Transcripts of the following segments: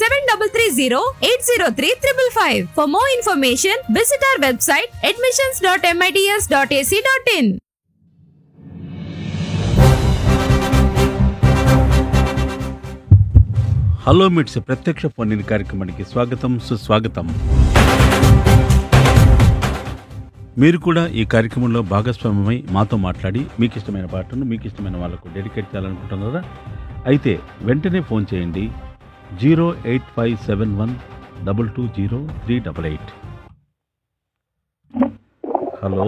Seven double three zero eight zero three triple five for more information visit our website admissions dot MITS dot AC dot in hello MITS ప్రత్యక్ష phone in కార్యక్రమానికి స్వాగతం సుస్వాగతం మీరు కూడా ఈ కార్యక్రమంలో భాగస్వామ్యమై మాతో మాట్లాడి మీకు ఇష్టమైన పాటను మీకు ఇష్టమైన వాళ్ళకు డెడికేట్ చేయాలనుకుంటున్నారా అయితే వెంటనే ఫోన్ చేయండి zero eight five seven one double two zero three double eight hello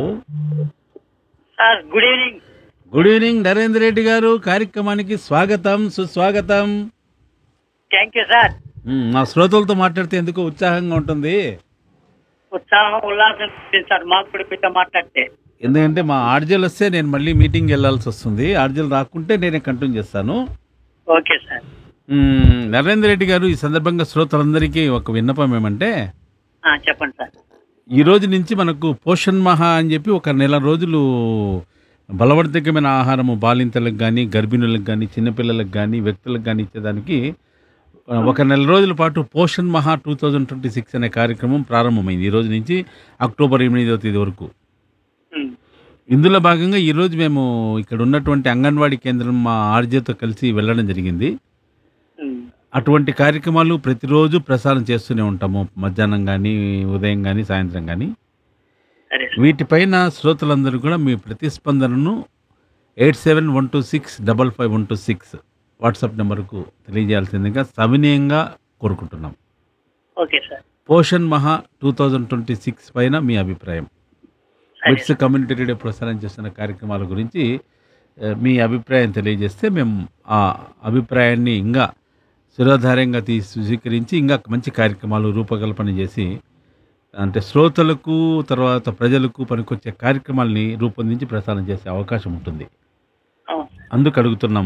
sir good evening good evening Narender Reddy garu కార్యక్రమానికి స్వాగతం సుస్వాగతం థ్యాంక్ యూ సార్ మ్, మా శ్రోతలతో మాట్లాడితే ఎందుకో ఉత్సాహంగా ఉంటుంది ఉత్సాహం ఉల్లాసం ఉంటుంది సార్ మాకు కూడా మీతో మాట్లాడితే ఎందుకంటే మా ఆర్జల్ వస్తే నేను మళ్ళీ మీటింగ్ వెళ్ళాల్సి వస్తుంది ఆర్జల్ రాకుంటే నేనే కంటిన్యూ చేస్తాను ఓకే సార్ మ్, నరేందర్ రెడ్డి గారు ఈ సందర్భంగా శ్రోతలందరికీ ఒక విన్నపం ఏమంటే ఆ, చెప్పండి సార్ ఈ రోజు నుంచి మనకు పోషణ్ మహా అని చెప్పి ఒక నెల రోజులు బలవర్ధకమైన ఆహారము బాలింతలకు కానీ గర్భిణులకు కానీ చిన్నపిల్లలకు కానీ వ్యక్తులకు కానీ ఇచ్చేదానికి ఆ, ఒక నెల రోజుల పాటు పోషణ్ మహా టూ థౌజండ్ ట్వంటీ సిక్స్ అనే కార్యక్రమం ప్రారంభమైంది ఈ రోజు నుంచి అక్టోబర్ ఎనిమిదవ తేదీ వరకు ఉమ్, ఇందులో భాగంగా ఈరోజు మేము ఇక్కడ ఉన్నటువంటి అంగన్వాడీ కేంద్రం మా ఆర్జేతో కలిసి వెళ్ళడం జరిగింది ఉమ్, అటువంటి కార్యక్రమాలు ప్రతిరోజు ప్రసారం చేస్తూనే ఉంటాము మధ్యాహ్నం కానీ ఉదయం కానీ సాయంత్రం కానీ సరే సార్. వీటిపైన శ్రోతలందరూ కూడా మీ ప్రతిస్పందనను eight seven one two six double five one two six WhatsApp నెంబర్కు తెలియజేయాల్సిందిగా సవినయంగా కోరుకుంటున్నాం ఓకే సార్ పోషణ్ మహా టూ థౌజండ్ ట్వంటీ సిక్స్ పైన మీ అభిప్రాయం సరే మిట్స్ కమ్యూనిటీ రేడియో ప్రసారం చేస్తున్న కార్యక్రమాల గురించి ఆ, మీ అభిప్రాయం తెలియజేస్తే మేము ఆ అభిప్రాయాన్ని ఇంకా శిరోధార్యంగా తీసి స్వీకరించి ఇంకా మంచి కార్యక్రమాలు రూపకల్పన చేసి అంటే శ్రోతలకు తర్వాత ప్రజలకు పనికొచ్చే కార్యక్రమాల్ని రూపొందించి ప్రసారం చేసే అవకాశం ఉంటుంది అవును. అందుకు అడుగుతున్నాం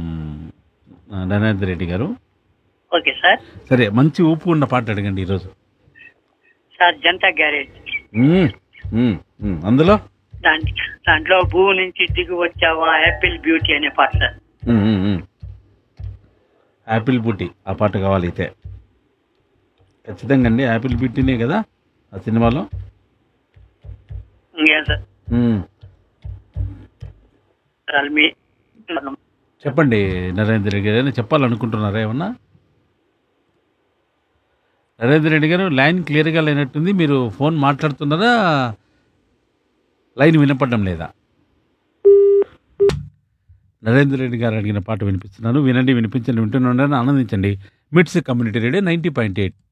ఆ, నరేంద్ర రెడ్డి గారు ఓకే సార్ సరే మంచి ఊపు ఉన్న పాట అడగండి ఈరోజు సార్ జనతా గ్యారేజ్ మ్మ్, మ్మ్, మ్మ్. అందులో దాంట్ దాంట్లో భూమి నుంచి దిగి వచ్చావా యాపిల్ బ్యూటీ అనే పాట సార్ మ్మ్, మ్మ్, మ్మ్. యాపిల్ బుట్టి ఆ పాట కావాలి అయితే ఖచ్చితంగా అండి యాపిల్ బుట్టినే కదా ఆ సినిమాలో ఇంకేం సార్ మ్మ్. సార్ మీ చెప్పండి నరేంద్ర రెడ్డి గారు ఏమైనా చెప్పాలనుకుంటున్నారా ఏమన్నా నరేంద్ర రెడ్డి గారు లైన్ క్లియర్గా లేనట్టుంది మీరు ఫోన్ మాట్లాడుతున్నారా లైన్ వినపడడం లేదా నరేంద్ర రెడ్డి గారు అడిగిన పాట వినిపిస్తున్నాను వినండి వినిపించండి వింటున్నాను ఆనందించండి MITS community radio ninety point eight